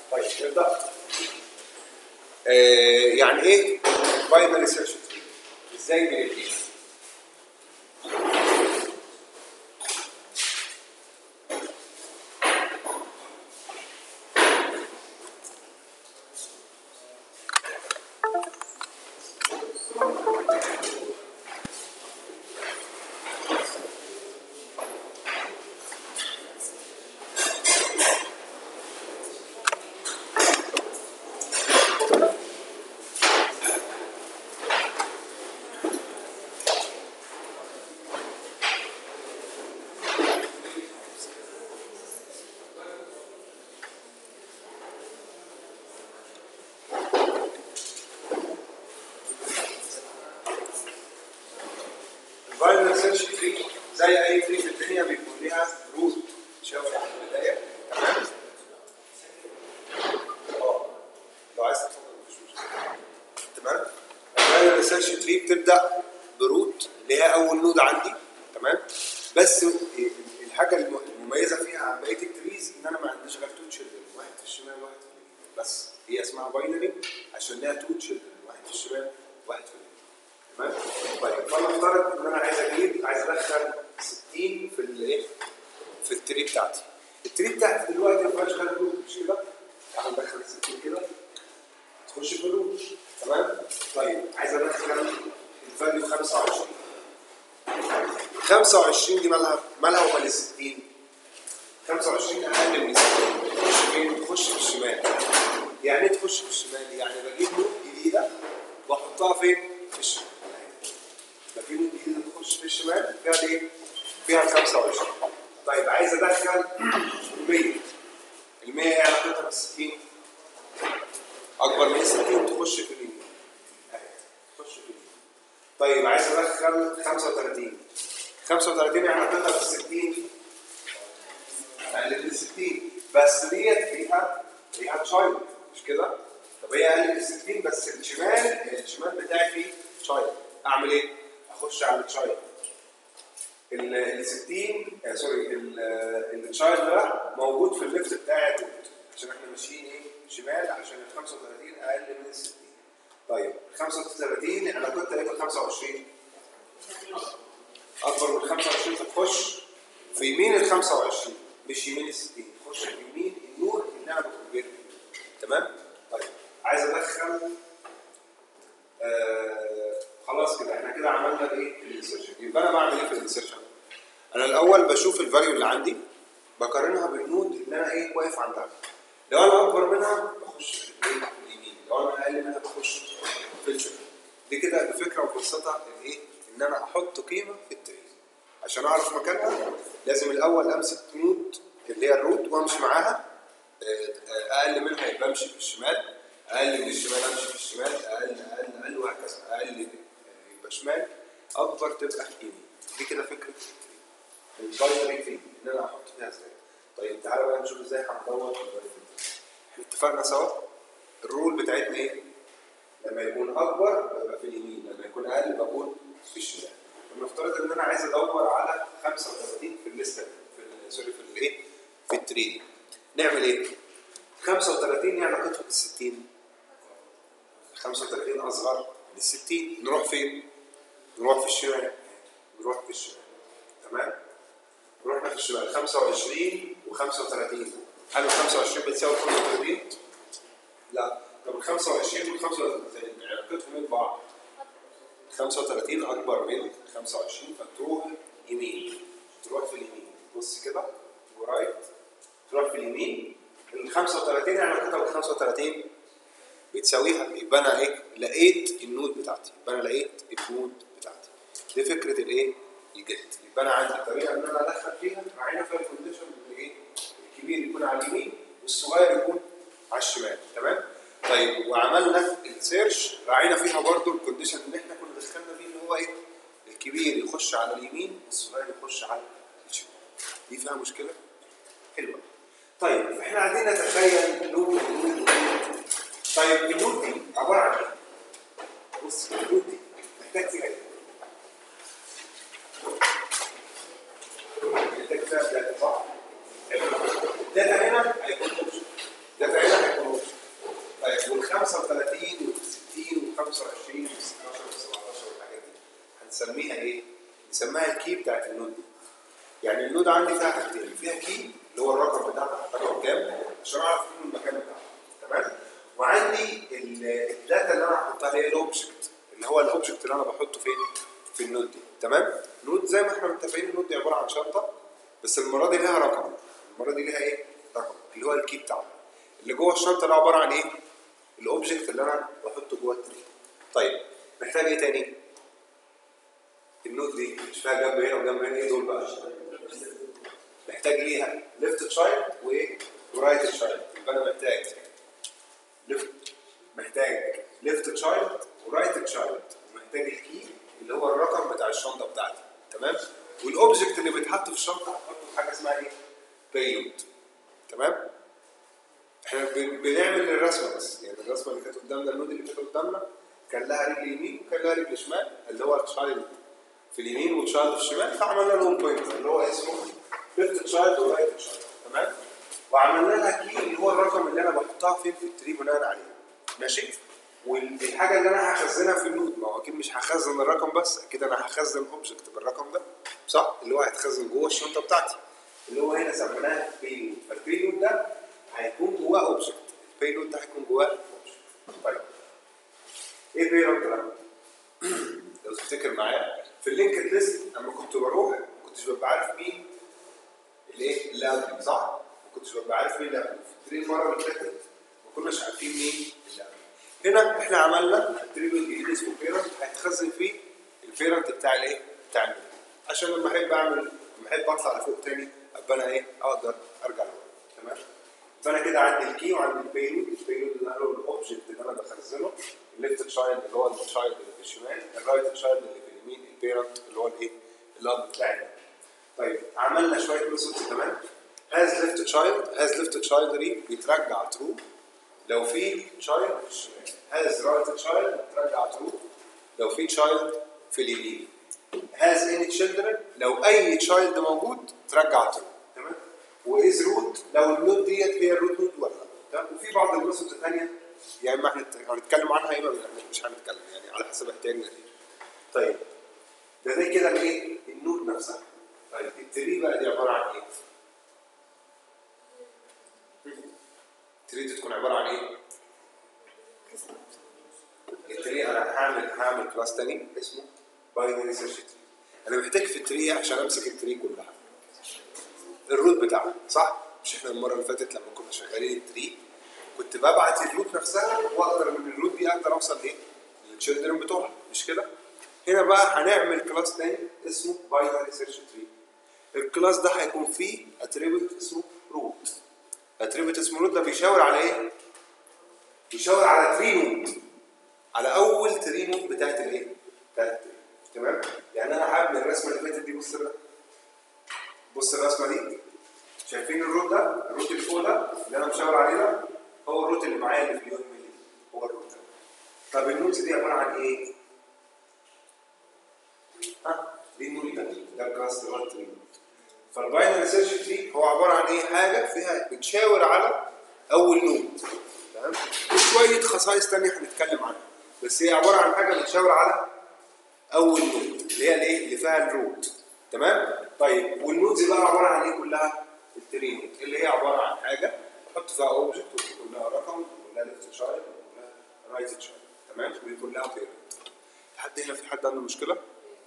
طيب نبدا آه يعني ايه باينري سيرش تري ازاي بنبنيها الباينري سيرش تري زي اي تري في الدنيا بيكون ليها روت شايف في البدايه تمام اه لو عايز تتفضل مفيش مشكله تمام الباينري سيرش تري بتبدا بروت اللي هي اول نود عندي تمام بس الحاجه الم- المميزه فيها عن بقيه التريز ان انا ما عنديش غير تو تشيلدرن واحد في الشمال واحد في اليمين بس هي اسمها باينري عشان ليها تو تشيلدرن واحد في الشمال واحد في اليمين تمام طيب فانا افترض ان انا عايز اجيب عايز ادخل 60 في الايه في التري بتاعتي التري بتاعتي دلوقتي ما فيهاش غير روت مش كده تعال ندخل 60 كده تخش في الروت تمام طيب عايز ادخل الفاليو 25 25 دي مالها مالها ومال ال 60 25 اقل من ال 60 تخش فين؟ تخش في الشمال يعني ايه تخش في الشمال؟ يعني بجيب نوت جديده واحطها فين؟ في الشمال يبقى في نوت جديده تخش في الشمال فيها ايه؟ فيها ال 25 طيب عايز ادخل 100 ال 100 ايه علاقتها بال 60 اكبر من 60 تخش في اليمين اهي تخش في اليمين طيب عايز ادخل 35 35 يعني هتطلع في 60 اقل من 60 بس ديت فيها فيها تشايلد مش كده؟ طب هي اقل من 60 بس الشمال الشمال بتاعي فيه تشايلد اعمل ايه؟ اخش على التشايلد ال ال 60 آه سوري ال- التشايلد ده موجود في الليفت بتاعي الروت عشان احنا ماشيين ايه؟ شمال عشان ال 35 اقل من ال 60 طيب 35 انا كنت لقيت ال 25 اكبر من 25 فتخش في يمين ال 25 مش يمين ال 60 تخش في يمين النور اللي انا بكونفيرت تمام؟ طيب عايز ادخل آه خلاص كده احنا كده عملنا الايه؟ الانسرشن يبقى انا بعمل ايه في الانسرشن؟ انا الاول بشوف الفاليو اللي عندي بقارنها بالنود اللي انا ايه واقف عندها لو انا اكبر منها بخش في الايه؟ في اليمين لو انا اقل منها بخش في الشمال دي كده الفكره وقصتها الايه؟ ان انا احط قيمه في التري عشان اعرف مكانها لازم الاول امسك نود اللي هي الروت وامشي معاها آه، آه، اقل منها يبقى امشي في الشمال اقل من الشمال امشي في الشمال اقل اقل اقل وهكذا اقل آه، يبقى شمال اكبر تبقى يمين دي كده فكره الباينري تري ان انا احط فيها ازاي طيب تعالى بقى نشوف ازاي هندور في الباينري تري احنا اتفقنا سوا الرول بتاعتنا ايه؟ لما يكون اكبر يبقى في اليمين لما يكون اقل بكون في الشمال نفترض ان انا عايز ادور على 35 في الليسته دي، في ال- سوري في الايه في التري دي نعمل ايه 35 يعني علاقتها بال 60 35 اصغر من ال 60 نروح فين نروح في الشمال نروح في الشمال تمام رحنا في الشمال 25 و35 هل ال 25 بتساوي 35 لا طب ال 25 وال 35 علاقتهم ايه ببعض 35 اكبر من 25 فتروح يمين تروح في اليمين بص كده ورايت تروح في اليمين ال 35 يعني علاقتها بال 35 بتساويها يبقى انا ايه لقيت النود بتاعتي يبقى انا لقيت النود بتاعتي دي فكره الايه الجت يبقى انا عندي طريقه ان انا ادخل فيها معانا فيها الكونديشن ان ايه الكبير يكون على اليمين والصغير يكون على الشمال تمام طيب وعملنا السيرش راعينا فيها برضو الكونديشن اللي احنا كنا دخلنا فيه اللي هو ايه الكبير يخش على اليمين والصغير يخش على الشمال دي فيها مشكله حلوه طيب احنا عايزين نتخيل نود نود نود طيب النود دي عباره عن ايه؟ بص النود دي محتاج فيها ايه؟ محتاج فيها داتا صح؟ حلو. الداتا هنا هيكون الداتا هنا هيكون الكي بتاعت النود دي يعني النود عندي فيها حاجتين فيها كي اللي هو الرقم بتاعها رقم كام عشان اعرف مين المكان بتاعها تمام وعندي ال- الداتا اللي انا هحطها هي الاوبجكت اللي هو الاوبجكت اللي انا بحطه فين في النود دي تمام نود زي ما احنا متفقين النود دي عباره عن شنطه بس المره دي ليها رقم المره دي ليها ايه رقم اللي هو الكي بتاعها اللي جوه الشنطه ده عباره عن ايه الاوبجكت اللي انا بحطه جوه التري طيب محتاج ايه تاني النود دي مش فيها جنب هنا وجنب هنا ايه دول بقى محتاج ليها ليفت تشايلد وايه ورايت تشايلد يبقى انا محتاج ليفت محتاج ليفت تشايلد ورايت تشايلد ومحتاج الكي اللي هو الرقم بتاع الشنطه بتاعتي تمام والاوبجكت اللي بيتحط في الشنطه هحطه في حاجه اسمها ايه بيلود تمام احنا بن- بنعمل الرسمه بس يعني الرسمه اللي كانت قدامنا النود اللي كانت قدامنا كان لها رجل يمين وكان لها رجل شمال اللي هو التشايلد في اليمين والتشايلد في الشمال فعملنا لهم بوينت اللي هو اسمه ليفت تشايلد ورايت تشايلد تمام وعملنا لها كي اللي هو الرقم اللي انا بحطها فين في التري بناء عليه ماشي والحاجه اللي انا هخزنها في النود ما هو اكيد مش هخزن الرقم بس اكيد انا هخزن الاوبجكت بالرقم ده صح اللي هو هيتخزن جوه الشنطه بتاعتي اللي هو هنا سميناه بيلود فالبيلود ده هيكون جواه اوبجكت البيلود ده هيكون جواه اوبجكت طيب ايه بيلود ده؟ لو تفتكر معايا في اللينكد ليست لما كنت بروح ما كنتش ببقى عارف مين الايه اللي قبلي صح؟ ما كنتش ببقى عارف مين اللي قبلي في التري المره اللي فاتت ما كناش عارفين مين اللي قبلي هنا احنا عملنا التري الجديد اسمه بيرنت هيتخزن فيه البيرنت بتاع الايه؟ بتاع الميل عشان لما احب اعمل لما احب اطلع لفوق تاني ابقى انا ايه؟ اقدر ارجع لورا تمام؟ فانا كده عندي الكي وعندي البيلود البيلود اللي هو الاوبجكت اللي انا بخزنه الليفت تشايلد اللي هو التشايلد اللي في الشمال الرايت تشايلد اللي في اليمين البيرنت اللي هو الايه الاب بتاعي ده. طيب عملنا شويه ميثودز كمان از ليفت تشايلد از ليفت تشايلد دي بيترجع ترو لو في تشايلد في الشمال از رايت تشايلد بترجع ترو لو في تشايلد في اليمين هاز اني تشيلدرن لو اي تشايلد موجود ترجع ترو تمام واز روت لو النود ديت هي الروت نود ولا لا تمام وفي بعض الميثودز الثانيه يا اما احنا هنتكلم عنها يا اما مش هنتكلم يعني على حسب احتياجنا ليه طيب ده زي كده الايه النود نفسها طيب التري بقى دي عباره عن ايه؟ التري دي تكون عباره عن ايه؟ التري انا هعمل هعمل كلاس تاني اسمه باينري سيرش تري انا محتاج في التري عشان امسك التري كلها الروت بتاعها صح؟ مش احنا المره اللي فاتت لما كنا شغالين التري كنت ببعت الروت نفسها واقدر من الروت دي اقدر اوصل لايه؟ للتشيلدرن بتوعها مش كده؟ هنا بقى هنعمل كلاس تاني اسمه باينري سيرش تري الكلاس ده هيكون فيه اتريبيوت اسمه روت اتريبيوت اسمه روت ده بيشاور على ايه؟ بيشاور على تري نود على اول تري نود بتاعت الايه؟ بتاعت التري تمام؟ يعني انا هعمل الرسمه اللي فاتت دي بص بقى بص الرسمه دي شايفين الروت ده؟ الروت اللي فوق ده اللي انا مشاور عليه ده هو الروت اللي معايا اللي في اليوم ملي هو الروت ده طب النودز دي عباره عن ايه؟ ها؟ دي النود ده ده الكلاس اللي هو التري فالباينري سيرش تري هو عباره عن ايه؟ حاجه فيها بتشاور على اول نود تمام؟ وشويه خصائص ثانيه هنتكلم عنها بس هي عباره عن حاجه بتشاور على اول نود اللي هي الايه؟ اللي فيها الروت تمام؟ طيب والنودز بقى عباره عن ايه كلها؟ التري نود اللي هي عباره عن حاجه بحط فيها اوبجكت وبيكون لها رقم وبيكون لها ليفت تشايلد وبيكون لها رايت تشايلد تمام؟ وبيكون لها بيرنت لحد هنا في حد عنده مشكله؟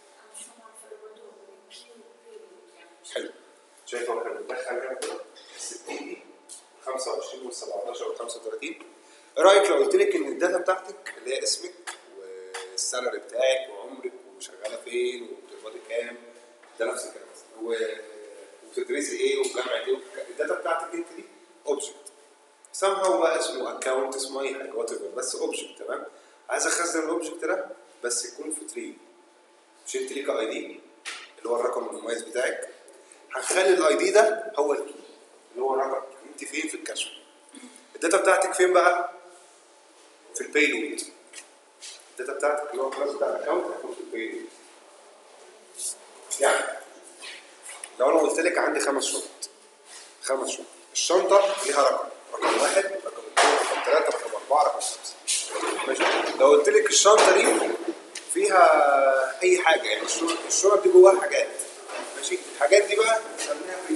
حلو شايف هو احنا بندخل هنا كده ال 60 دي 25 وال 17 وال 35 ايه رايك لو قلت لك ان الداتا بتاعتك اللي هي اسمك والسالري بتاعك وعمرك وشغاله فين وبتقبضي كام ده نفس الكلام و- وبتدرسي ايه وجامعه ايه الداتا بتاعتك انت دي اوبجكت سام هو بقى اسمه اكونت اسمه اي حاجه وات بس اوبجكت تمام عايز اخزن الاوبجكت ده بس يكون في تري مش انت ليك اي دي اللي هو الرقم المميز بتاعك هنخلي الاي دي ده هو الكي اللي هو الرقم انت فين في الكشف الداتا بتاعتك فين بقى في البيلود الداتا بتاعتك اللي هو الكلاس بتاع الاكونت هيكون في البيلود يعني لو انا قلت لك عندي خمس شنط خمس شنط الشنطه ليها رقم رقم واحد رقم اثنين رقم ثلاثه رقم اربعه رقم خمسه ماشي لو قلت لك الشنطه دي فيها اي حاجه يعني الشنط الشنط دي جواها حاجات ماشي الحاجات دي بقى بنسميها بري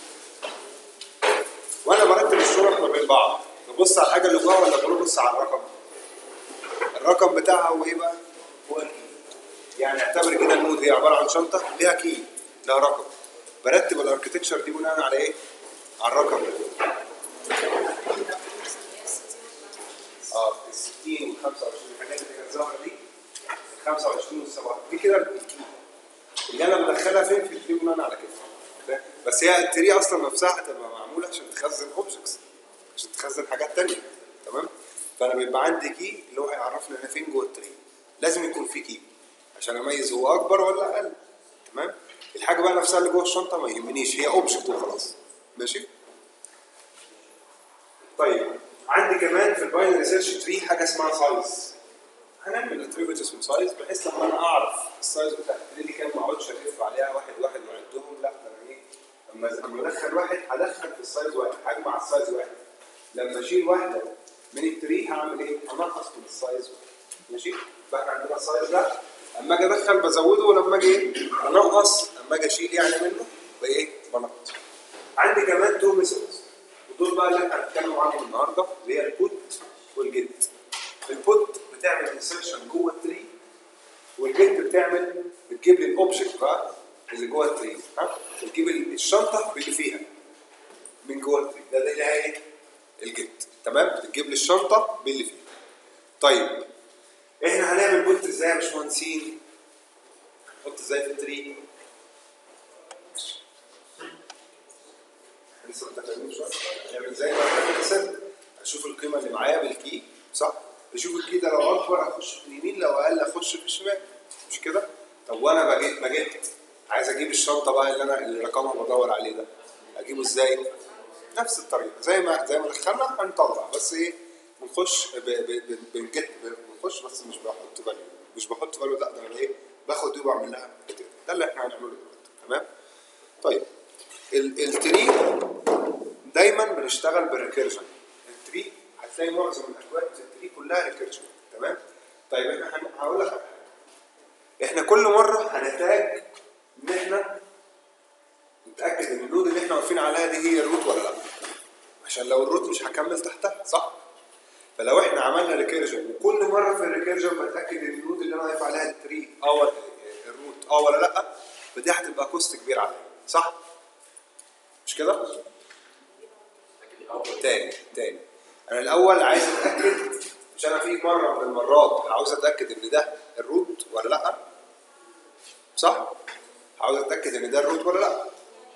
وانا برتب الصورة ما بين بعض نبص على الحاجه اللي جواها ولا بنبص على الرقم الرقم بتاعها هو ايه بقى هو الكي يعني اعتبر كده النود هي عباره عن شنطه ليها كي لها رقم برتب الاركتكشر دي بناء على ايه على الرقم ده اه ال 60 وال 25 الحاجات اللي كانت ظاهره دي ال 25 وال 7 دي كده الكي اللي انا بدخلها فين في الكي بناء على كده بس هي التري اصلا نفسها هتبقى معموله عشان تخزن اوبجكتس عشان تخزن حاجات تانية تمام فانا بيبقى عندي كي اللي هو هيعرفني انا فين جوه التري لازم يكون في كي عشان اميز هو اكبر ولا اقل تمام الحاجه بقى نفسها اللي جوه الشنطه ما يهمنيش هي اوبجكت وخلاص ماشي طيب عندي كمان في الباينري ريسيرش تري حاجه اسمها سايز هنعمل اتريبيوت اسمه سايز بحيث لما انا اعرف السايز بتاع التري دي كام ما اقعدش الف عليها واحد واحد واعدهم لا ده انا ايه لما لما ادخل واحد هدخل في السايز واحد هجمع السايز واحد لما اشيل واحده من التري هعمل ايه؟ هنقص من السايز واحد ماشي؟ بقى عندنا السايز ده اما اجي ادخل بزوده ولما اجي ايه؟ انقص اما اجي اشيل يعني منه بايه؟ بنقص. عندي كمان تو ميثودز ودول بقى اللي احنا هنتكلم عنهم النهارده اللي هي البوت والجيت. البوت بتعمل انسرشن جوه التري والجيت بتعمل بتجيب لي الاوبجكت بقى اللي جوه التري ها؟ بتجيب الشنطه باللي فيها من جوه التري ده ده اللي هي ايه؟ الجيت تمام؟ بتجيب لي الشنطه باللي فيها. طيب احنا هنعمل بوت ازاي يا باشمهندسين؟ نحط ازاي في التري؟ لسه متكلمين شويه نعمل زي ما احنا كده اشوف القيمه اللي معايا بالكي صح؟ اشوف الكي ده لو اكبر اخش في اليمين لو اقل اخش في الشمال مش كده؟ طب وانا بجيت بجيت عايز اجيب الشنطه بقى اللي انا اللي رقمها بدور عليه ده اجيبه ازاي؟ نفس الطريقه زي ما زي ما دخلنا هنطلع بس ايه بنخش ب- ب- ب- بنجت بنخش بس مش بحط فاليو مش بحط فاليو لا ده انا ايه باخد دي وبعمل لها كده ده اللي احنا هنعمله دلوقتي تمام طيب ال- التري دايما بنشتغل بالريكيرجن التري هتلاقي معظم الاكواد في التري كلها ريكيرجن تمام طيب احنا هن- هقول لك على حاجة. احنا كل مره هنحتاج ان احنا نتاكد ان النود اللي احنا واقفين عليها دي هي الروت ولا لا عشان لو الروت مش هكمل تحتها صح فلو احنا عملنا ريكيرجن وكل مره في الريكيرجن بتاكد ان النود اللي انا واقف عليها التري اه ولا الروت اه ولا لا فدي هتبقى كوست كبير عليا صح مش كده تاني تاني انا الاول عايز اتاكد مش انا في مره من المرات عاوز اتاكد ان ده الروت ولا لا صح عاوز اتاكد ان ده الروت ولا لا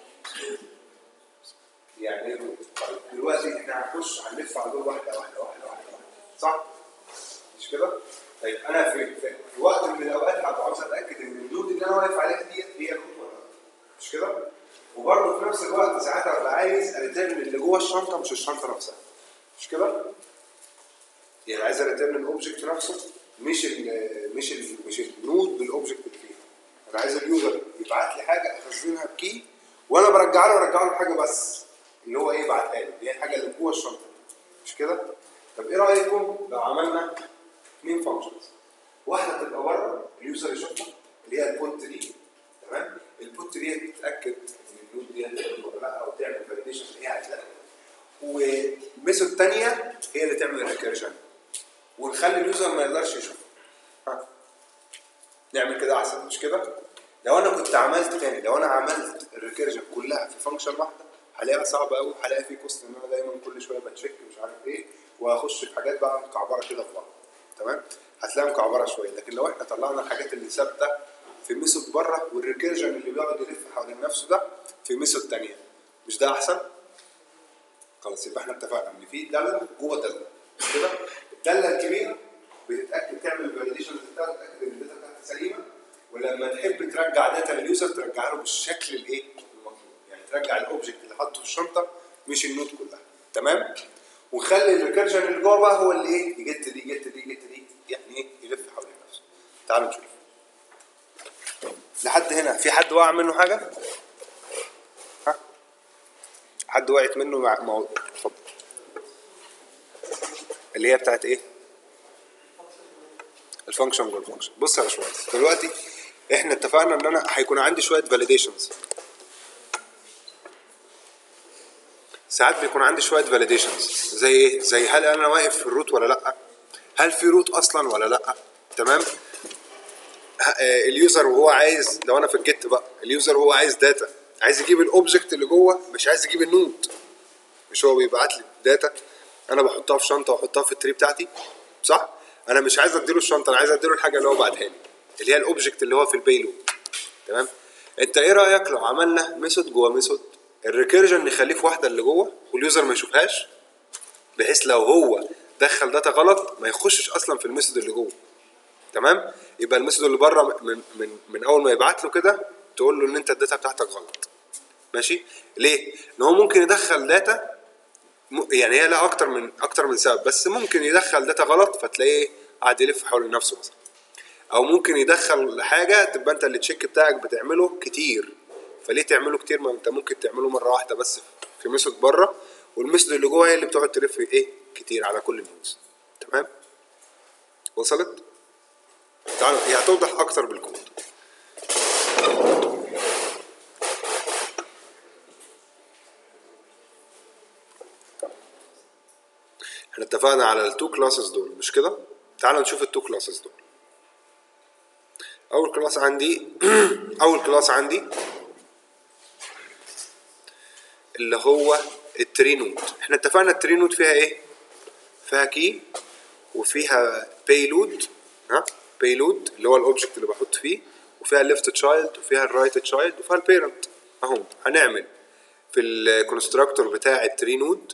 يعني ايه الروت طيب دلوقتي احنا هنخش هنلف على دول واحده واحده واحده واحده واحده صح مش كده طيب انا في في في وقت من الاوقات هبقى عاوز اتاكد ان النود اللي انا واقف عليها ديت هي الروت ولا لا مش كده وبرضه في نفس الوقت ساعات ابقى عايز اريتيرن اللي جوه الشنطه مش الشنطه نفسها مش كده؟ يعني عايز اريتيرن الاوبجكت نفسه مش ال مش ال مش النود بالاوبجكت اللي فيها انا عايز اليوزر يبعت لي حاجه اخزنها بكي وانا برجع له ارجع له حاجه بس اللي هو ايه بعتها لي اللي هي الحاجه اللي جوه الشنطه مش كده؟ طب ايه رايكم لو عملنا اثنين فانكشنز واحده تبقى بره اليوزر يشوفها اللي هي البوت دي تمام البوت دي تتاكد ان النود دي هتعمل ولا لا او تعمل فاليديشن اللي هي هتلاقي وميثود ثانيه هي اللي تعمل الريكيرجن ونخلي اليوزر ما يقدرش يشوفها ها. نعمل كده احسن مش كده لو انا كنت عملت تاني لو انا عملت الريكيرجن كلها في فانكشن واحده هلاقيها صعبه قوي هلاقي في كوست ان انا دايما كل شويه بتشيك مش عارف ايه واخش في حاجات بقى مكعبره كده في بعض تمام هتلاقيها مكعبره شويه لكن لو احنا طلعنا الحاجات اللي ثابته في ميثود بره والريكيرجن اللي بيقعد يلف حوالين نفسه ده في ميثود ثانيه مش ده احسن؟ خلاص يبقى احنا اتفقنا ان في داله جوه داله مش كده؟ الداله الكبيره بتتاكد تعمل الفاليديشن بتاعها تتاكد ان الداتا بتاعتها سليمه ولما تحب ترجع داتا لليوزر ترجعها له بالشكل الايه؟ المطلوب يعني ترجع الاوبجكت اللي حاطه في الشنطه مش النوت كلها تمام؟ ونخلي الريكيرجن اللي جوه بقى هو اللي ايه؟ يجت دي يجت دي يجت دي يعني ايه؟ يلف حوالين نفسه تعالوا نشوف لحد هنا في حد وقع منه حاجه؟ ها؟ حد وقعت منه مع مو... اتفضل اللي هي بتاعت ايه؟ الفانكشن جوه الفانكشن بص يا باشمهندس دلوقتي احنا اتفقنا ان انا هيكون عندي شويه فاليديشنز ساعات بيكون عندي شويه فاليديشنز زي ايه زي هل انا واقف في الروت ولا لا هل في روت اصلا ولا لا تمام ه- آه، اليوزر وهو عايز لو انا في الجيت بقى اليوزر وهو عايز داتا عايز يجيب الاوبجكت اللي جوه مش عايز يجيب النود مش هو بيبعت لي داتا انا بحطها في شنطه واحطها في التري بتاعتي صح انا مش عايز اديله الشنطه انا عايز اديله الحاجه اللي هو بعتها لي اللي هي الاوبجكت اللي هو في البيلود تمام انت ايه رايك لو عملنا ميثود جوه ميثود الريكيرجن نخليه في واحده اللي جوه واليوزر ما يشوفهاش بحيث لو هو دخل داتا غلط ما يخشش اصلا في الميثود اللي جوه تمام يبقى الميثود اللي بره من من من اول ما يبعت له كده تقول له ان انت الداتا بتاعتك غلط ماشي ليه ان هو ممكن يدخل داتا م- يعني هي لها اكتر من اكتر من سبب بس ممكن يدخل داتا غلط فتلاقيه قاعد يلف حول نفسه مثلا او ممكن يدخل حاجه تبقى انت التشيك بتاعك بتعمله كتير فليه تعمله كتير ما انت ممكن تعمله مره واحده بس في ميثود بره والميثود اللي جوه هي اللي بتقعد تلف ايه كتير على كل النودز تمام وصلت تعالوا هي هتوضح اكتر بالكود احنا اتفقنا على التو كلاسز دول مش كده تعالوا نشوف التو كلاسز دول اول كلاس عندي اول كلاس عندي اللي هو التري نود احنا اتفقنا التري نود فيها ايه فيها كي وفيها بيلود ها بيلود اللي هو الاوبجكت اللي بحط فيه وفيها الليفت تشايلد وفيها الرايت تشايلد وفيها البيرنت اهو هنعمل في الكونستراكتور بتاع التري نود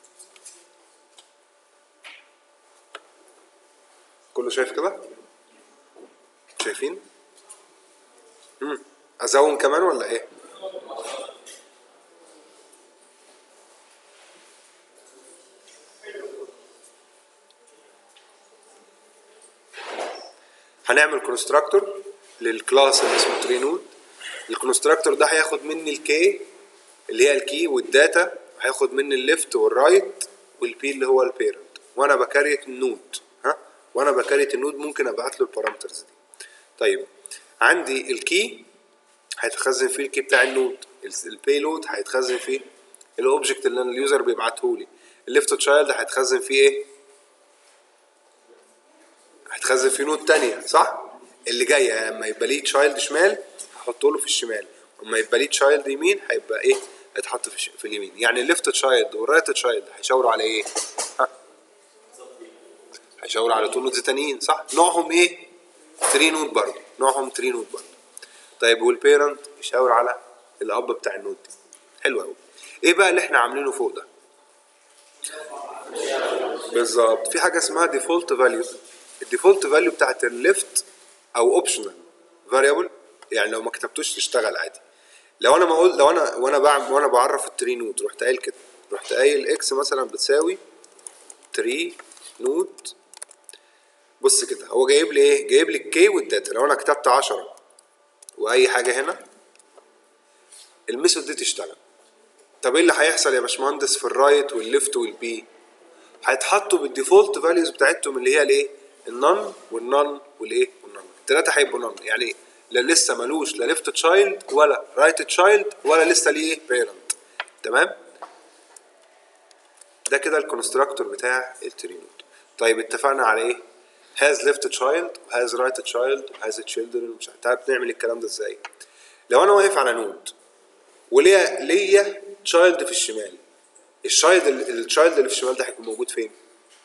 كله شايف كده شايفين امم ازوم كمان ولا ايه هنعمل كونستراكتور للكلاس اللي اسمه تري نود الكونستراكتور ده هياخد مني الكي اللي هي الكي والداتا هياخد مني الليفت والرايت والبي اللي هو البيرنت وانا بكريت النود ها وانا بكريت النود ممكن ابعت له البارامترز دي طيب عندي الكي هيتخزن فيه الكي بتاع النود البيلود هيتخزن فيه الاوبجكت اللي أنا اليوزر بيبعته لي الليفت تشايلد هيتخزن فيه ايه هتخزن فيه نود تانية صح؟ اللي جاية لما يبقى ليه تشايلد شمال هحطه له في الشمال اما يبقى ليه تشايلد يمين هيبقى ايه؟ هيتحط في, الش- في اليمين يعني الليفت تشايلد والرايت تشايلد هيشاوروا على ايه؟ ها؟ هيشاوروا على تو نودز تانيين صح؟ نوعهم ايه؟ تري نود برضه نوعهم تري نود برضه طيب والبيرنت يشاور على الاب بتاع النود دي حلو قوي ايه بقى اللي احنا عاملينه فوق ده؟ بالظبط في حاجه اسمها ديفولت فاليو الديفولت فاليو بتاعت الليفت او اوبشنال فاريبل يعني لو ما كتبتوش تشتغل عادي لو انا ما اقول لو انا وانا بعمل وانا بعرف التري نود رحت قايل كده رحت قايل اكس مثلا بتساوي تري نود بص كده هو جايب لي ايه جايب لي الكي والداتا لو انا كتبت 10 واي حاجه هنا الميثود دي تشتغل طب ايه اللي هيحصل يا باشمهندس في الرايت والليفت والبي هيتحطوا بالديفولت فاليوز بتاعتهم اللي هي الايه النون والنون والايه والنون الثلاثه هيبقوا نون يعني لا لسه ملوش لا ليفت تشايلد ولا رايت تشايلد ولا لسه ليه بيرنت تمام ده كده الكونستراكتور بتاع الترينود طيب اتفقنا على ايه هاز ليفت تشايلد وهاز رايت تشايلد وهاز تشيلدرن مش عارف بنعمل الكلام ده ازاي لو انا واقف على نود وليا ليا تشايلد في الشمال الشايلد التشايلد اللي في الشمال ده هيكون موجود فين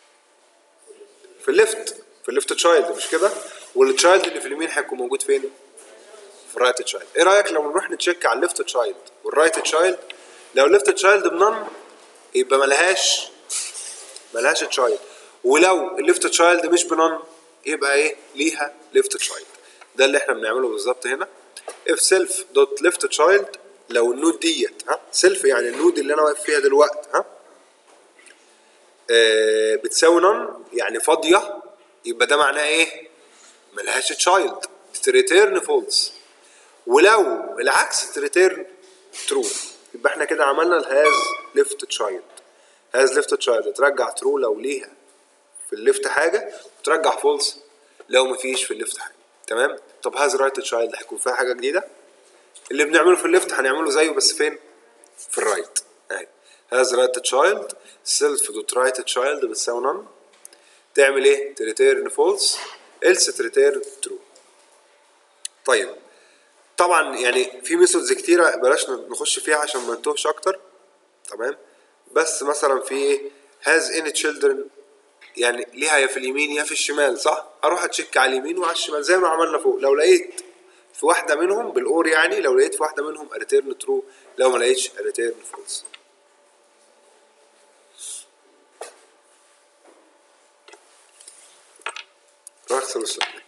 في الليفت في الليفت تشايلد مش كده والتشايلد اللي في اليمين هيكون موجود فين في الرايت تشايلد ايه رايك لو نروح نتشيك على الليفت تشايلد والرايت تشايلد لو الليفت تشايلد بنن يبقى ملهاش ملهاش تشايلد ولو الليفت تشايلد مش بنن يبقى ايه ليها ليفت تشايلد ده اللي احنا بنعمله بالظبط هنا اف سيلف دوت ليفت تشايلد لو النود ديت ها سيلف يعني النود اللي انا واقف فيها دلوقتي ها آه بتساوي نون يعني فاضيه يبقى ده معناه ايه ملهاش تشايلد تريتيرن فولس ولو العكس تريتيرن ترو يبقى احنا كده عملنا الهاز ليفت تشايلد هاز ليفت تشايلد ترجع ترو لو ليها في الليفت حاجه وترجع فولس لو مفيش في الليفت حاجه تمام طب هاز رايت تشايلد هيكون فيها حاجه جديده اللي بنعمله في الليفت هنعمله زيه بس فين في الرايت اهي has right child self دوت right child بتساوي none تعمل ايه؟ تريتيرن فولس else تريتيرن true طيب طبعا يعني في ميثودز كتيرة بلاش نخش فيها عشان ما نتوهش اكتر تمام بس مثلا في ايه has any children يعني ليها يا في اليمين يا في الشمال صح اروح اتشيك على اليمين وعلى الشمال زي ما عملنا فوق لو لقيت في واحده منهم بالاور يعني لو لقيت في واحده منهم ريتيرن ترو لو ما لقيتش ريتيرن فولس روح اغسل السؤال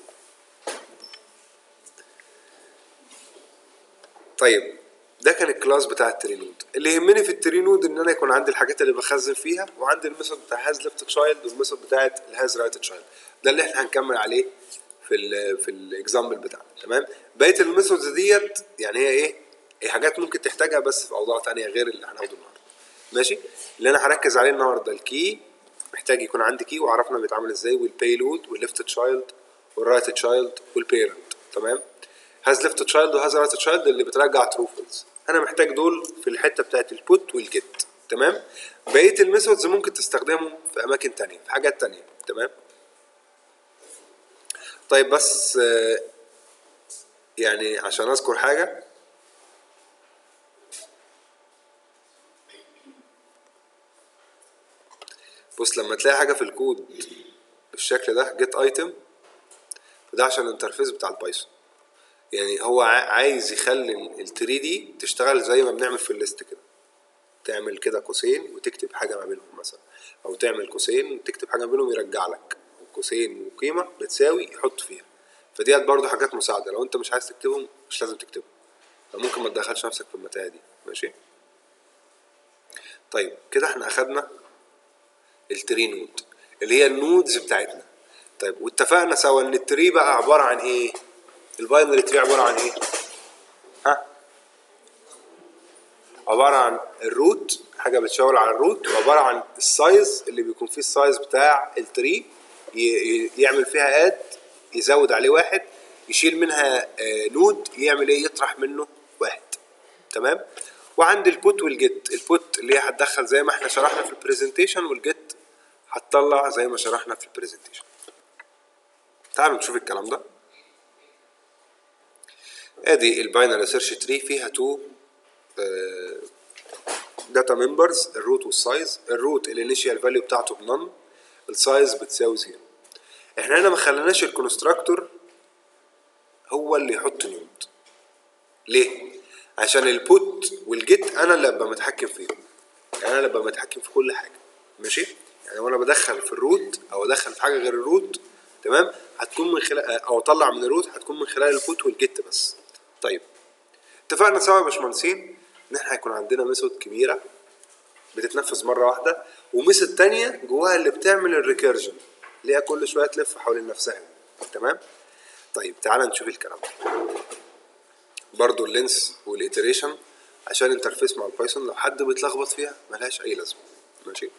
طيب ده كان الكلاس بتاع الترينود اللي يهمني في الترينود ان انا يكون عندي الحاجات اللي بخزن فيها وعندي الميثود بتاع هاز ليفت تشايلد والميثود بتاعت الهاز رايت تشايلد ده اللي احنا هنكمل عليه في ال في الاكزامبل بتاعنا تمام بقيه الميثودز ديت يعني هي ايه هي حاجات ممكن تحتاجها بس في اوضاع تانية غير اللي هناخده النهارده ماشي اللي انا هركز عليه النهارده الكي محتاج يكون عندي كي وعرفنا بيتعمل ازاي والبيلود والليفت تشايلد والرايت تشايلد والبيرنت تمام هاز ليفت تشايلد وهاز رايت تشايلد اللي بترجع تروفلز انا محتاج دول في الحته بتاعت البوت والجيت تمام بقيه الميثودز ممكن تستخدمهم في اماكن تانية في حاجات تانية تمام طيب بس آه، يعني عشان اذكر حاجه بص لما تلاقي حاجه في الكود بالشكل ده جيت ايتم فده عشان الانترفيس بتاع البايثون يعني هو عا- عايز يخلي ال 3 دي تشتغل زي ما بنعمل في الليست كده تعمل كده قوسين وتكتب حاجه ما بينهم مثلا او تعمل قوسين وتكتب حاجه ما بينهم يرجع لك قوسين وقيمه بتساوي يحط فيها فديت برضو حاجات مساعده لو انت مش عايز تكتبهم مش لازم تكتبهم فممكن ما تدخلش نفسك في المتاهه دي ماشي طيب كده احنا اخدنا التري نود اللي هي النودز بتاعتنا طيب واتفقنا سوا ان التري بقى عباره عن ايه الباينري تري عباره عن ايه ها عباره عن الروت حاجه بتشاور على الروت وعباره عن السايز اللي بيكون فيه السايز بتاع التري ي- ي- يعمل فيها اد يزود عليه واحد يشيل منها آه، نود يعمل ايه يطرح منه واحد تمام وعند البوت والجيت البوت اللي هي هتدخل زي ما احنا شرحنا في البرزنتيشن والجيت هتطلع زي ما شرحنا في البرزنتيشن تعالوا نشوف الكلام ده ادي الباينري سيرش تري فيها تو داتا ممبرز الروت والسايز الروت الانيشال فاليو بتاعته بنن السايز بتساوي زيرو احنا هنا ما خليناش الكونستراكتور هو اللي يحط نود ليه عشان البوت والجيت انا اللي ابقى متحكم فيهم يعني انا اللي ابقى متحكم في كل حاجه ماشي يعني وانا بدخل في الروت او ادخل في حاجه غير الروت تمام هتكون من خلال او اطلع من الروت هتكون من خلال البوت والجيت بس طيب اتفقنا سوا يا باشمهندسين ان احنا هيكون عندنا ميثود كبيره بتتنفذ مره واحده وميثود تانية جواها اللي بتعمل الريكيرجن اللي هي كل شويه تلف حوالين نفسها تمام طيب تعالى نشوف الكلام ده برضو اللينس والإيتريشن عشان انترفيس مع البايثون لو حد بيتلخبط فيها ملهاش أي لازمة ماشي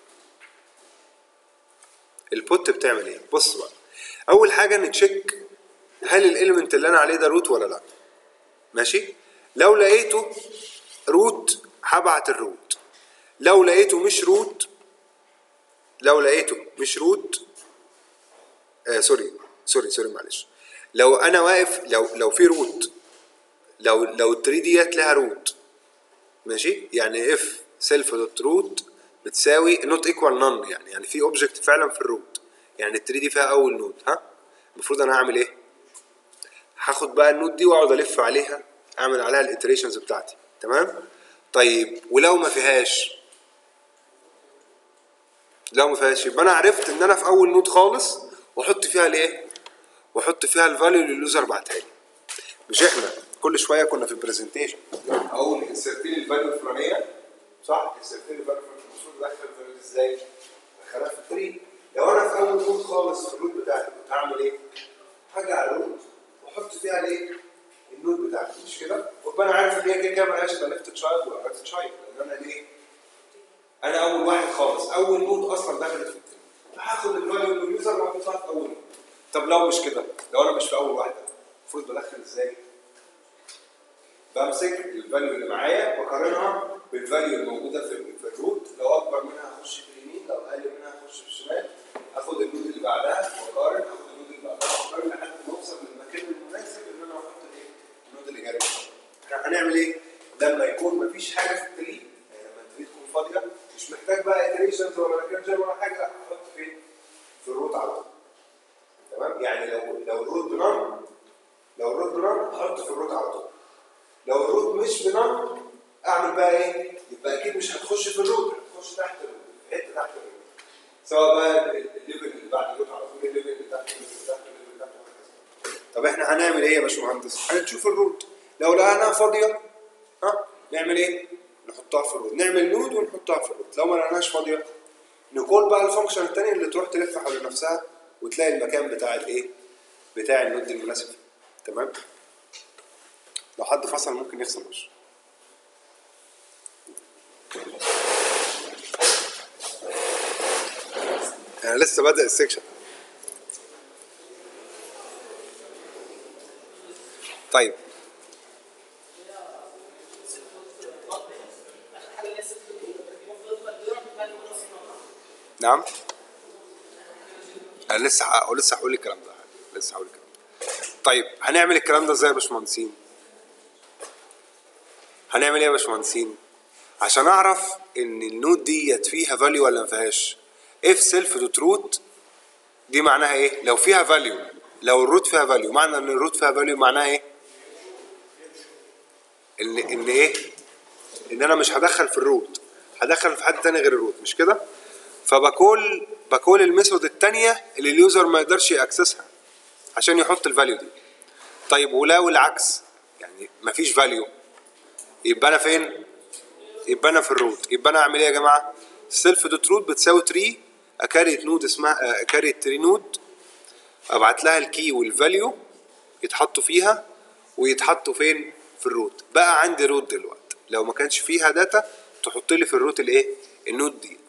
البوت بتعمل ايه بص بقى أول حاجة نتشيك هل الإليمنت اللي أنا عليه ده روت ولا لأ ماشي لو لقيته روت هبعت الروت لو لقيته مش روت لو لقيته مش روت آه سوري سوري سوري معلش لو انا واقف لو لو في روت لو لو ال 3 ديت لها روت ماشي يعني اف سيلف دوت روت بتساوي نوت ايكوال نون يعني يعني في اوبجكت فعلا في الروت يعني ال 3 دي فيها اول نود ها المفروض انا هعمل ايه هاخد بقى النود دي واقعد الف عليها اعمل عليها الاتريشنز بتاعتي تمام طيب ولو ما فيهاش لو ما فيهاش يبقى انا عرفت ان انا في اول نود خالص واحط فيها الايه واحط فيها الفاليو اللي اليوزر بعتها لي مش احنا كل شويه كنا في البرزنتيشن اقول انسرتين الفاليو الفلانيه صح انسرتين الفاليو الفلانيه المفروض ادخل الفاليو ازاي ادخلها في التري لو انا في اول نود خالص في النود بتاعتي كنت هعمل ايه حاجه على النود واحط فيها الايه النود بتاعتي مش كده وابقى انا عارف ان هي كده كده مالهاش لا ليفت تشايلد ولا رايت تشايلد لان انا ليه انا اول واحد خالص اول نود اصلا دخلت في التري فهاخد الفاليو من اليوزر واحطها في اول نود طب لو مش كده لو انا مش في اول واحده المفروض بدخل ازاي بمسك الفاليو اللي معايا واقارنها بالفاليو الموجوده في في الروت لو اكبر منها اخش في اليمين لو اقل منها اخش في الشمال اخد النود اللي بعدها واقارن اخد النود اللي بعدها واقارن لحد ما اوصل للمكان المناسب ان انا احط الايه؟ النود اللي جاي احنا هنعمل ايه؟ لما يكون مفيش حاجه في التري يعني لما التري تكون فاضيه مش محتاج بقى اتريشنز ولا ريكيرجن ولا حاجه لا احط فين؟ في الروت على طول تمام؟ يعني لو لو الروت بنان لو الروت بنان احط في الروت على طول لو الروت مش بنان اعمل بقى ايه؟ يبقى اكيد مش هتخش في الروت هتخش تحت الروت في حته تحت الروت سواء بقى الليفل اللي بعد الروت على طول الليفل اللي تحت الليفل اللي تحت الليفل اللي تحت وهكذا طب احنا هنعمل ايه يا باشمهندس؟ هنشوف الروت لو لقيناها فاضيه ها نعمل ايه؟ نحطها في الروت نعمل نود ونحطها في الروت لو ما لقيناهاش فاضيه نقول بقى الفانكشن الثانيه اللي تروح تلف حول نفسها وتلاقي المكان بتاع الايه؟ بتاع النود المناسب فيه. تمام؟ لو حد فصل ممكن يغسل وشه انا لسه بادئ السكشن طيب نعم انا لسه ه- لسه هقول الكلام ده لسه هقول الكلام ده طيب هنعمل الكلام ده ازاي يا باشمهندسين هنعمل ايه يا باشمهندسين عشان اعرف ان النود ديت فيها فاليو ولا ما فيهاش اف سيلف دوت روت دي معناها ايه لو فيها فاليو لو الروت فيها فاليو معنى ان الروت فيها فاليو معناها ايه ان ان ايه ان انا مش هدخل في الروت هدخل في حد تاني غير الروت مش كده فبكول بكول الميثود التانية اللي اليوزر ما يقدرش ياكسسها عشان يحط الفاليو دي طيب ولو العكس يعني مفيش فاليو يبقى انا فين يبقى انا في الروت يبقى انا اعمل ايه يا جماعه سيلف دوت روت بتساوي تري اكاريت نود اسمها اكاريت تري نود ابعت لها الكي والفاليو يتحطوا فيها ويتحطوا فين في الروت بقى عندي روت دلوقتي لو ما كانش فيها داتا تحط لي في الروت الايه النود ديت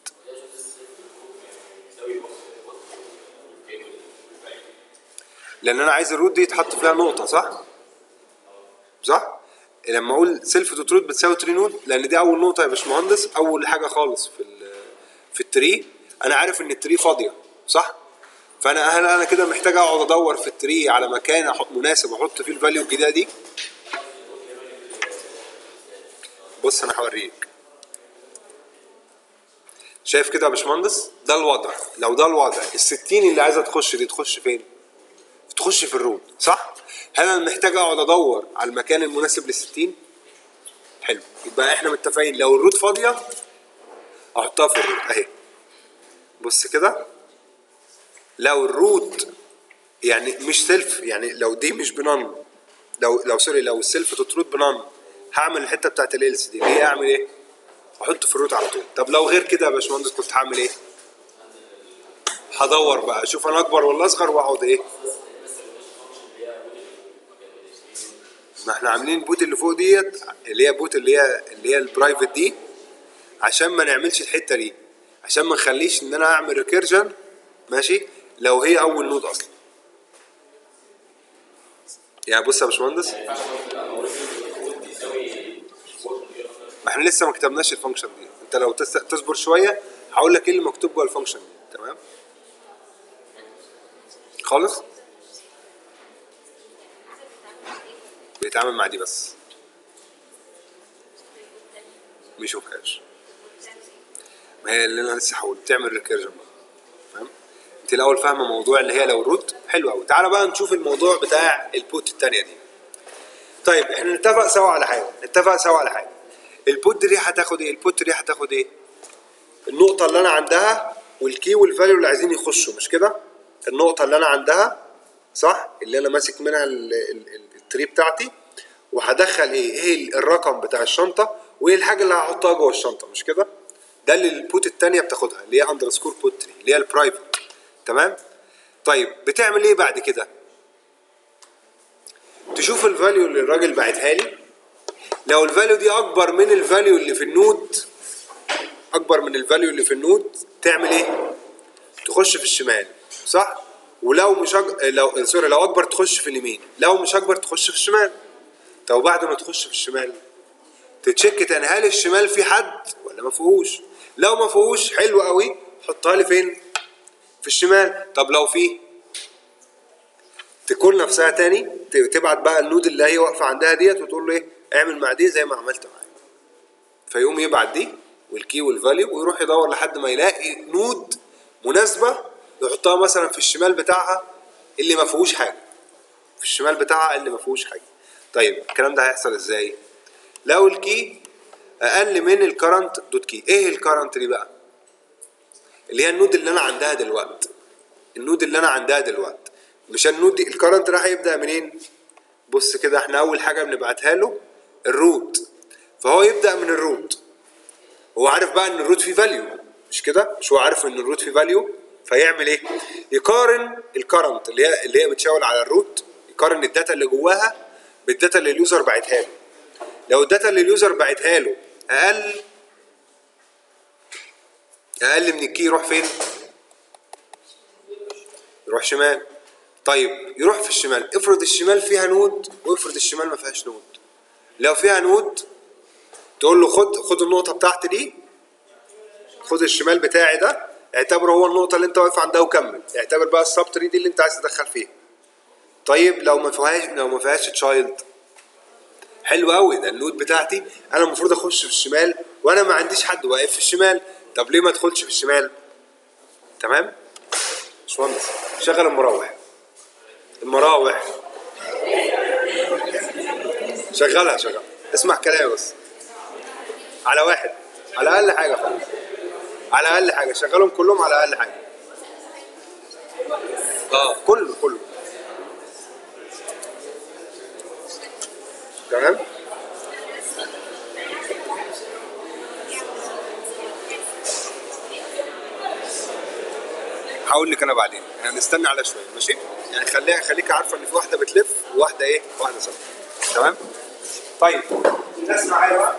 لان انا عايز الروت دي يتحط فيها نقطه صح صح لما اقول سيلف دوت روت بتساوي تري نود لان دي اول نقطه يا باشمهندس اول حاجه خالص في ال- في التري انا عارف ان التري فاضيه صح فانا هل انا كده محتاج اقعد ادور في التري على مكان احط مناسب احط فيه الفاليو الجديده دي بص انا هوريك شايف كده يا باشمهندس ده الوضع لو ده الوضع ال 60 اللي عايزه تخش دي تخش فين تخش في الروت صح هل انا محتاج اقعد ادور على المكان المناسب لل 60 حلو يبقى احنا متفقين لو الروت فاضيه احطها في الروت اهي بص كده لو الروت يعني مش سيلف يعني لو دي مش بنان لو لو سوري لو السيلف دوت روت بنان هعمل الحته بتاعت ال دي اللي هي اعمل ايه؟ احطه في الروت على طول طب لو غير كده يا باشمهندس كنت هعمل ايه؟ هدور بقى اشوف انا اكبر ولا اصغر واقعد ايه؟ ما احنا عاملين بوت اللي فوق ديت اللي هي بوت اللي هي اللي هي البرايفت دي عشان ما نعملش الحته دي عشان ما نخليش ان انا اعمل ريكيرجن ماشي لو هي اول نود اصلا يعني بص يا باشمهندس ما احنا لسه ما كتبناش الفانكشن دي انت لو تس- تصبر شويه هقول لك ايه اللي مكتوب جوه الفانكشن دي تمام خالص بيتعامل مع دي بس ما يشوفهاش ما هي اللي انا لسه هقول تعمل ريكيرجن فاهم انت الاول فاهمه موضوع اللي هي لو الروت حلو قوي تعالى بقى نشوف الموضوع بتاع البوت الثانيه دي طيب احنا نتفق سوا على حاجه نتفق سوا على حاجه البوت دي هتاخد ايه البوت دي هتاخد ايه النقطه اللي انا عندها والكي والفاليو اللي عايزين يخشوا مش كده النقطه اللي انا عندها صح اللي انا ماسك منها ال- ال- ال- التري بتاعتي وهدخل ايه ايه الرقم بتاع الشنطه وايه الحاجه اللي هحطها جوه الشنطه مش كده ده اللي البوت الثانيه بتاخدها اللي هي اندرسكور بوت تري اللي هي البرايفت تمام طيب بتعمل ايه بعد كده تشوف الفاليو اللي الراجل باعتها لي لو الفاليو دي اكبر من الفاليو اللي في النود اكبر من الفاليو اللي في النود تعمل ايه تخش في الشمال صح ولو مش أج... لو سوري لو اكبر تخش في اليمين لو مش اكبر تخش في الشمال طب بعد ما تخش في الشمال تتشيك تاني هل الشمال في حد ولا ما فيهوش لو ما فيهوش حلو قوي حطها لي فين في الشمال طب لو فيه تكون نفسها تاني ت- تبعت بقى النود اللي هي واقفه عندها ديت وتقول له ايه اعمل مع دي زي ما عملت معايا فيقوم يبعت دي والكي والفاليو ويروح يدور لحد ما يلاقي نود مناسبه يحطها مثلا في الشمال بتاعها اللي ما فيهوش حاجه في الشمال بتاعها اللي ما فيهوش حاجه طيب الكلام ده هيحصل ازاي لو الكي اقل من الكرنت دوت كي ايه الكرنت دي بقى اللي هي النود اللي انا عندها دلوقتي النود اللي انا عندها دلوقتي مش النود دي الكرنت راح يبدا منين بص كده احنا اول حاجه بنبعتها له الروت فهو يبدا من الروت هو عارف بقى ان الروت فيه فاليو مش كده مش هو عارف ان الروت فيه فاليو فيعمل ايه يقارن الكرنت اللي هي اللي هي بتشاور على الروت يقارن الداتا اللي جواها بالداتا اللي اليوزر باعتها له لو الداتا اللي اليوزر باعتها له اقل اقل من الكي يروح فين يروح شمال طيب يروح في الشمال افرض الشمال فيها نود وافرض الشمال ما فيهاش نود لو فيها نود تقول له خد خد النقطة بتاعتي دي خد الشمال بتاعي ده اعتبره هو النقطة اللي انت واقف عندها وكمل اعتبر بقى السب تري دي اللي انت عايز تدخل فيها طيب لو ما فيهاش لو ما فيهاش تشايلد حلو قوي ده النود بتاعتي انا المفروض اخش في الشمال وانا ما عنديش حد واقف في الشمال طب ليه ما ادخلش في الشمال تمام باشمهندس شغل المراوح المراوح شغلها شغل اسمع كلامي بس على واحد على اقل حاجه خالص على اقل حاجه شغلهم كلهم على اقل حاجه اه كله كله تمام هقول لك انا بعدين يعني نستنى على شويه ماشي يعني خليها خليك عارفه ان في واحده بتلف وواحده ايه واحده ثابته تمام طيب الناس معايا بقى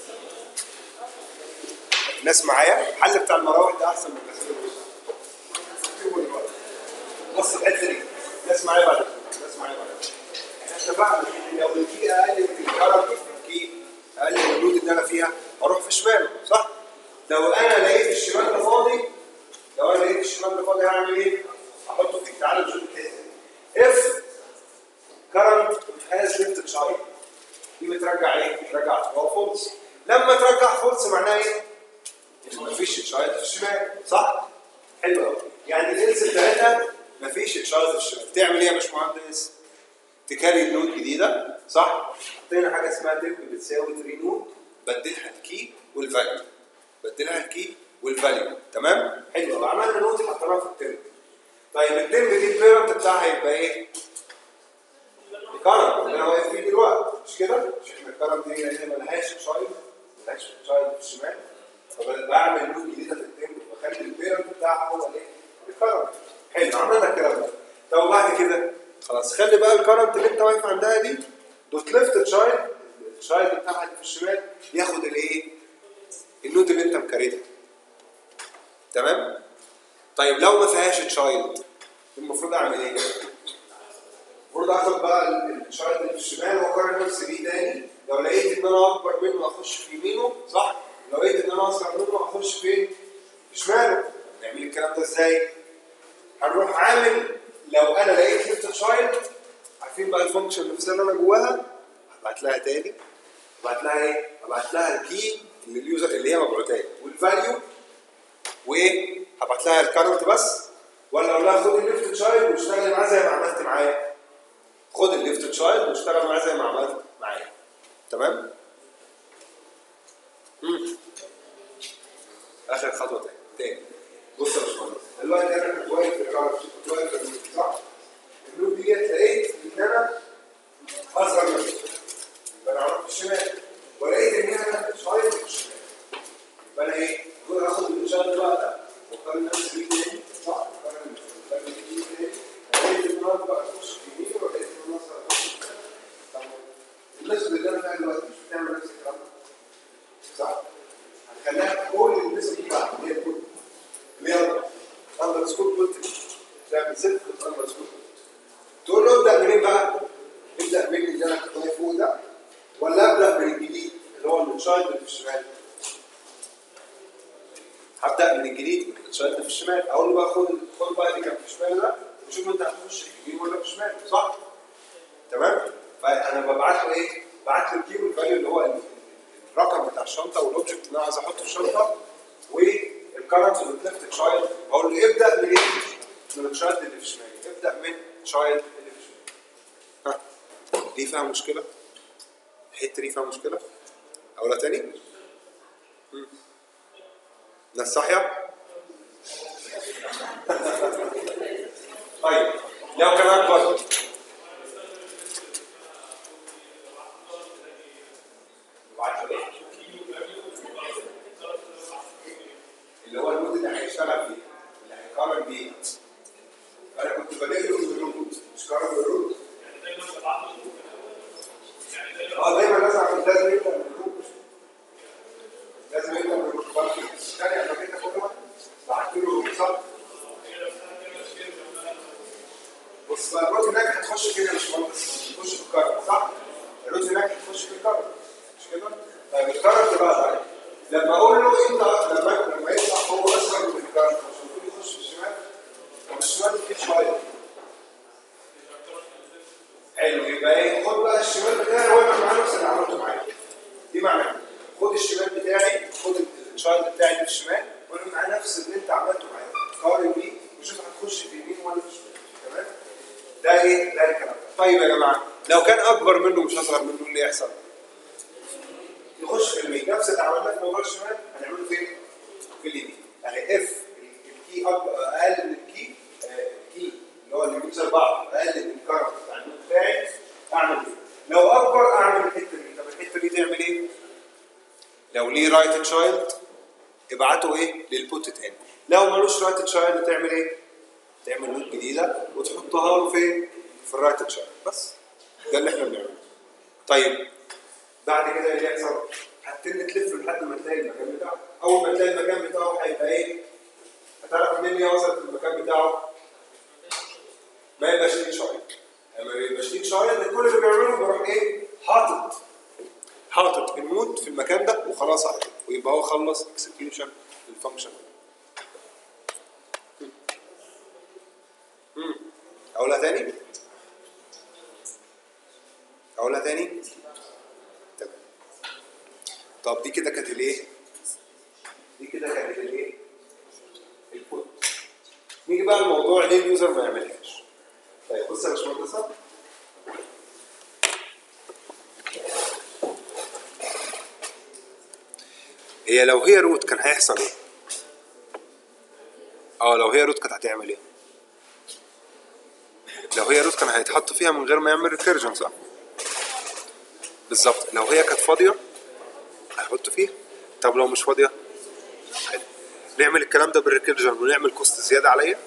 الناس معايا الحل بتاع المراوح ده احسن من الغسيل بص الحته دي الناس معايا بعد الناس معايا بعد احنا اتفقنا ان لو الكي اقل من الكرم الكي اقل من النود اللي انا فيها اروح في شماله صح؟ لو انا لقيت الشمال ده فاضي لو انا لقيت الشمال ده فاضي هعمل ايه؟ احطه في تعالى نشوف الحته دي اف كرنت هاز ليفت تشايلد دي بترجع ايه؟ بترجع فولس لما ترجع فولس معناها ايه؟ ان مفيش تشايلد في الشمال صح؟ حلو قوي يعني الهيلث بتاعتها مفيش تشايلد في الشمال تعمل ايه يا باشمهندس؟ تكاري نود جديده صح؟ حطينا حاجه اسمها تمب بتساوي 3 نود بدلها الكي والفاليو بدلها الكي والفاليو تمام؟ حلو قوي عملنا نود حطيناها في التمب طيب التمب دي البيرنت بتاعها يبقى ايه؟ الكرم اللي انا واقف فيه دلوقتي مش كده؟ مش احنا الكرم دي هنا ملهاش تشايلد ملهاش تشايلد في الشمال فبعمل نود جديده في التمب وبخلي البيرنت بتاعها هو الايه؟ الكرم حلو عملنا الكلام ده طب وبعد كده خلاص خلي بقى الكرنت اللي انت واقف عندها دي دوت ليفت تشايلد التشايلد بتاعها اللي في الشمال ياخد الايه؟ النود اللي انت مكريتها تمام؟ طيب لو ما فيهاش تشايلد المفروض اعمل ايه؟ المفروض اخد بقى التشايلد اللي في الشمال واقارن نفسي بيه تاني لو لقيت ان انا اكبر منه اخش في يمينه صح؟ لو لقيت ان انا اصغر منه اخش فين؟ في شماله نعمل الكلام ده ازاي؟ هنروح عامل لو انا لقيت ليفت تشايلد عارفين بقى الفانكشن نفسها اللي انا جواها هبعت لها تاني هبعت لها ايه؟ هبعت لها الكي اللي اليوزر اللي هي مبعوتها لي والفاليو وايه؟ هبعت لها الكارنت بس ولا اقول لها خد الليفت تشايلد واشتغلي معاه زي ما عملت معايا خد الليفت تشايلد واشتغل معاه زي ما عملت معايا تمام؟ مم. اخر خطوه تاني تاني بص يا باشمهندس دلوقتي انا كنت واقف في الكارت كنت واقف في النود صح؟ النود ديت لقيت ان انا اصغر منه يبقى انا هروح في الشمال ولقيت ان انا شايل في الشمال يبقى انا ايه؟ المفروض اخد الشايل بقى ده واقارن نفسي بيه تاني صح؟ اقارن نفسي بيه تاني لقيت ان انا بقى اخش في يمين ولقيت ان انا اصغر اخش في الشمال طب الناس اللي انا فيها دلوقتي مش بتعمل نفس الكلام ده صح؟ هنخليها كل الناس اللي بعد اللي هي كل اللي هي اندرسكور فولتج تعمل صفر اندرسكور تقول له ابدا منين بقى؟ ابدا من اللي انا كنت واقف فوق ده ولا ابدا من الجديد اللي هو التشايلد اللي في الشمال هبدا من الجديد من التشايلد اللي في الشمال اقول له بقى خد خد بقى اللي كان في الشمال ده وشوف انت هتخش في اليمين ولا في الشمال صح؟ تمام؟ فانا ببعت له ايه؟ بعت له الكي والفاليو اللي هو ال- الرقم بتاع الشنطه والاوبجكت اللي انا عايز احطه في الشنطه والكرنت والليفت تشايلد بقول له ابدا من ايه؟ من التشايلد اللي في الشمال ابدا من تشايلد اللي في الشمال ها دي فيها مشكله؟ الحته دي فيها مشكله؟ اقولها تاني؟ مم. ناس صاحيه؟ طيب لو كان اكبر اللي هو النود اللي هيشتغل فيه اللي هيقارن بيه انا كنت بلاقي له النود مش قارن بالنود اه دايما لازم أعمل- لازم يبدا من النود لازم يبدا من النود برضه الثانيه لما جيت اخدها بعت له النود صح بص بقى الروت هناك هتخش فين يا باشمهندس؟ تخش في الكارت صح؟ الروت هناك هتخش في الكارت مش كده؟ طيب الكارت بقى طيب لما اقول له انت لما لما يطلع هو اصغر من الكارت مش المفروض يخش في الشمال؟ طب الشمال فيه شويه حلو يبقى ايه؟ خد بقى الشمال بتاعي هو يبقى معاه نفس اللي عملته معايا دي معناها خد الشمال بتاعي خد الشايلد بتاعي اللي في الشمال وانا معاه نفس اللي انت عملته معايا قارن بيه وشوف هتخش في يمين ولا في شمال تمام؟ ده ايه؟ ده الكلام طيب يا جماعه لو كان اكبر منه مش اصغر منه اللي يحصل؟ يخش في اليمين نفس اللي عملناه في موضوع الشمال هنعمله فين؟ في اليمين يعني اف الكي أكبر- اقل من الكي آه، الكي اللي هو اللي بيوزر بعض اقل من الكارت بتاع النود بتاعي اعمل ايه؟ لو اكبر اعمل الحته دي طب الحته دي تعمل ايه؟ لو ليه رايت تشايلد ابعته ايه؟ للبوت تاني لو ملوش رايت تشايلد تعمل ايه؟ تعمل نوت جديده وتحطها له فين؟ في الرايت تشايلد بس ده اللي احنا بنعمله طيب بعد كده ايه اللي يحصل؟ هتتم تلف لحد ما تلاقي المكان بتاعه اول ما تلاقي المكان بتاعه هيبقى ايه؟ هتعرف منين هي وصلت للمكان بتاعه؟ ما يبقاش ليك شايل لما ما يبقاش ليك شايل كل اللي بيعمله بيروح ايه؟ حاطط حاطط النود في المكان ده وخلاص على كده ويبقى هو خلص اكسكيوشن للفانكشن امم اقولها تاني؟ اقولها تاني؟ تمام طب دي كده كانت الايه؟ دي كده كانت الايه؟ البوت نيجي بقى الموضوع ليه اليوزر ما يعملهاش طيب بص يا باشمهندسه هي لو هي روت كان هيحصل ايه؟ اه لو هي روت كانت هتعمل ايه؟ لو هي روت كان هيتحط فيها من غير ما يعمل ريكيرجن صح؟ بالظبط لو هي كانت فاضيه هيحط فيها طب لو مش فاضيه حلو نعمل الكلام ده بالريكيرجن ونعمل كوست زياده عليا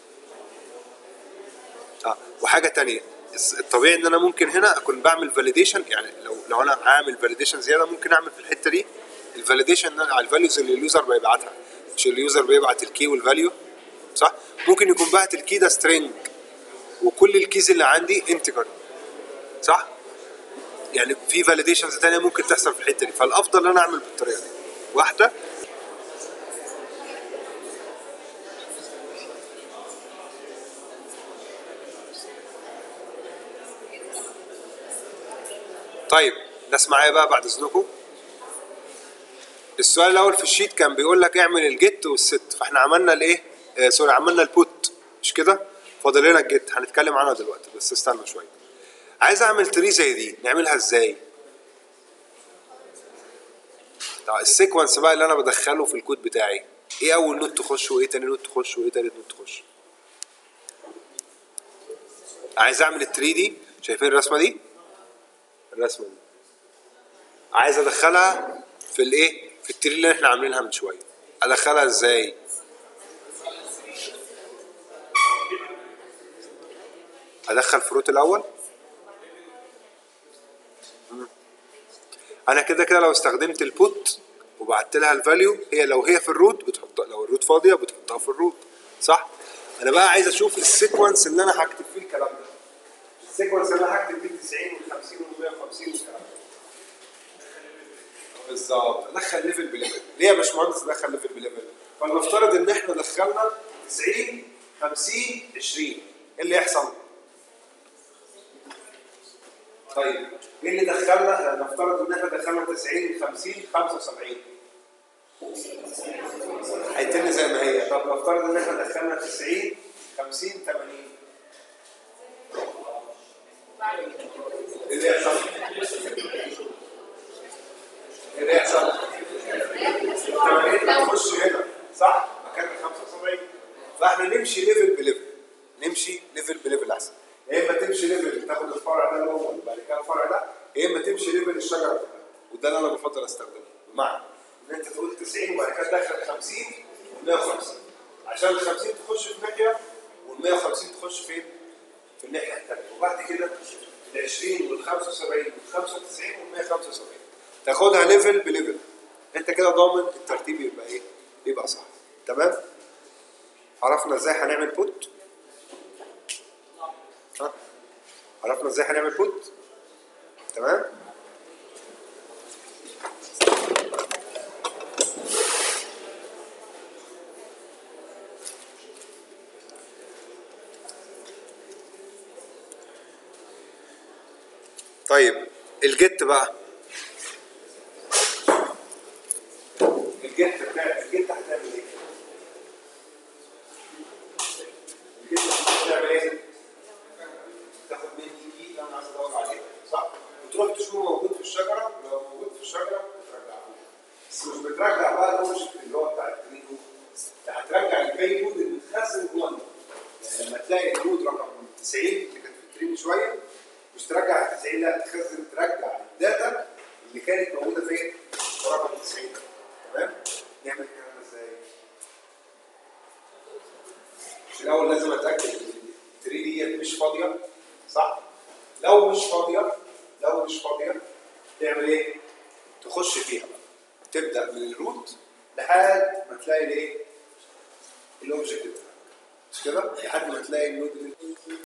اه وحاجه تانية الس- الطبيعي ان انا ممكن هنا اكون بعمل فاليديشن يعني لو لو انا عامل فاليديشن زياده ممكن اعمل في الحته دي الفاليديشن على الفاليوز اللي اليوزر بيبعتها مش اليوزر بيبعت الكي والفاليو صح ممكن يكون بعت الكي ده سترينج وكل الكيز اللي عندي انتجر صح يعني في فاليديشنز تانية ممكن تحصل في الحته دي فالافضل ان انا اعمل بالطريقه دي واحده طيب ناس معايا بقى بعد اذنكم السؤال الاول في الشيت كان بيقول لك اعمل الجيت والست فاحنا عملنا الايه آه سوري عملنا البوت مش كده فاضل لنا الجيت هنتكلم عنها دلوقتي بس استنى شويه عايز اعمل تري زي دي نعملها ازاي طب السيكونس بقى اللي انا بدخله في الكود بتاعي ايه اول نوت تخش وايه تاني نوت تخش وايه تالت نوت تخش عايز اعمل التري دي شايفين الرسمه دي الرسمه دي عايز ادخلها في الايه في التري اللي احنا عاملينها من شويه ادخلها ازاي ادخل فروت الاول مم. انا كده كده لو استخدمت البوت وبعت لها الفاليو هي لو هي في الروت بتحطها لو الروت فاضيه بتحطها في الروت صح انا بقى عايز اشوف السيكونس اللي انا هكتب فيه الكلام ده السيكونس اللي انا هكتب فيه 90 و50 و150 والكلام ده بالظبط ادخل ليفل بليفل ليه يا باشمهندس ادخل ليفل بليفل فلنفترض ان احنا دخلنا 90 50 20 ايه اللي يحصل طيب ايه اللي دخلنا نفترض ان احنا دخلنا 90 50 75 هيتم زي ما هي طب نفترض ان احنا دخلنا 90 50 80 ايه اللي يحصل؟ ايه اللي يحصل؟ 80 هتخش هنا صح؟ مكان ال 75 فاحنا نمشي ليفل بليفل نمشي ليفل بليفل احسن يا اما تمشي ليفل تاخد الفرع ده الاول بعد كده الفرع ده يا اما تمشي ليفل الشجره بتاعتك وده اللي انا بفضل استخدمه بمعنى ان انت تقول 90 وبعد كده تدخل 50 و150 عشان ال 50 تخش في ناحيه وال 150 تخش فين؟ في الناحيه الثانيه وبعد كده ال 20 وال 75 وال 95 وال 175 تاخدها ليفل بليفل انت كده ضامن الترتيب يبقى ايه؟ يبقى صح تمام؟ عرفنا ازاي هنعمل بوت؟ ها؟ عرفنا ازاي هنعمل بوت؟ تمام؟ طيب الجت بقى الجت بتاع الجت هتعمل ايه؟ الجت هتعمل ايه؟ تاخد مني دي اللي انا عايز ادور عليه صح؟ وتروح تشوفه موجود في الشجره لو موجود في الشجره بترجعه بس مش بترجع بقى الاوبجكت اللي هو بتاع التري كود انت هترجع الباقي كود اللي متخزن جوه النود. يعني لما تلاقي الكود رقم 90 اللي كانت في التري من شويه مش ترجع ال 90 لا تخزن ترجع الداتا اللي كانت موجوده فين؟ في رقم 90 تمام؟ نعمل الكلام ده ازاي؟ مش الاول لازم اتاكد ان التري دي مش فاضيه صح؟ لو مش فاضيه لو مش فاضيه تعمل ايه؟ تخش فيها بقى تبدا من الروت لحد ما تلاقي الايه؟ الاوبجكت بتاعك مش كده؟ لحد ما تلاقي النود اللي